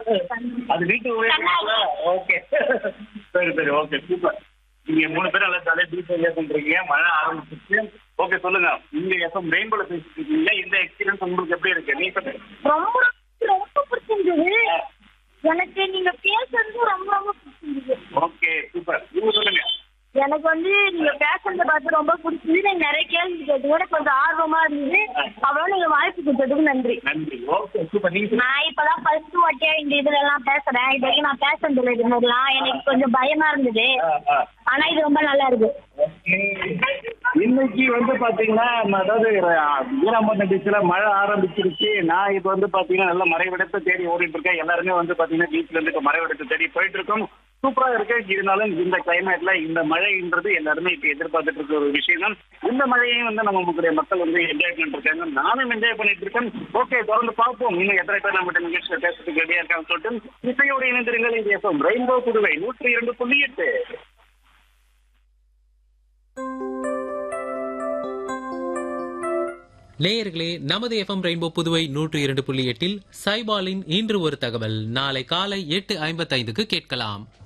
அது வீட்டு உபயோகங்களா ஓகே சரி சரி ஓகே சூப்பர் நீங்க மூணு பேரும் நல்லா ஜாலியா பீச் என்ஜாய் பண்றீங்க மழை ஆரம்பிச்சிருச்சு ஓகே சொல்லுங்க நீங்க எப்ப ரெயின்போல பேசிட்டு இருக்கீங்க இந்த எக்ஸ்பீரியன்ஸ் உங்களுக்கு எப்படி இருக்கு நீ சொல்லுங்க ரொம்ப ரொம்ப பிடிச்சிருந்தது எனக்கு நீங்க பேசுறது ரொம்ப ரொம்ப பிடிச்சிருந்தது ஓகே சூப்பர் நீங்க சொல்லுங்க எனக்கு வந்து நீங்க பேசுறத பார்த்து ரொம்ப பிடிச்சது நீங்க நிறைய கேள்வி கேட்டீங்க கொஞ்சம் ஆர்வமா இருந்தது அவ்வளவு நீங்க வாய்ப்பு கொடுத்ததுக்கு நன்றி நன்றி ஓகே சூப்பர் நீங்க சொல்லுங்க. நான் இப்பதான் ஃபர்ஸ்ட் வாட்டியா இந்த இதுல எல்லாம் பேசுறேன் இது வரைக்கும் நான் பேசுறது இல்லை இது மாதிரிலாம் எனக்கு கொஞ்சம் பயமா இருந்தது ஆ, ஆ. ஆனா இது ரொம்ப நல்லா இருக்கு இன்னைக்கு வந்து பாத்தீங்கன்னா நம்ம அதாவது வீராம்பட்டினம் பீச்ல மழை ஆரம்பிச்சிருச்சு நான் இப்ப வந்து பாத்தீங்கன்னா நல்ல மறைவிடத்தை தேடி ஓடிட்டு இருக்கேன் எல்லாருமே வந்து பாத்தீங்கன்னா பீச்ல இருந்து இப்ப மறைவிடத்தை தேடி போயிட்டு இருக்கோம் சூப்பரா இருக்கு இருந்தாலும் இந்த கிளைமேட்ல இந்த மழைன்றது எல்லாருமே இப்ப எதிர்பார்த்துட்டு இருக்க ஒரு விஷயம் தான் இந்த மழையையும் வந்து நம்ம நம்மளுடைய மக்கள் வந்து என்ஜாய் பண்ணிட்டு இருக்காங்க நானும் என்ஜாய் பண்ணிட்டு இருக்கேன் ஓகே தொடர்ந்து பார்ப்போம் இன்னும் எத்தனை பேர் நம்ம நிகழ்ச்சியில பேசுறதுக்கு ரெடியா இருக்காங்க சொல்லிட்டு இசையோடு இணைந்திருங்கள் இது எஃப்எம் ரெயின்போ புதுவை நூற்றி இரண்டு புள்ளி எட்டு நேயர்களே நமது எஃப்எம் ரெயின்போ புதுவை நூற்று இரண்டு புள்ளி எட்டில் சைபாலின் இன்று ஒரு தகவல் நாளை காலை எட்டு ஐம்பத்தைந்துக்கு கேட்கலாம்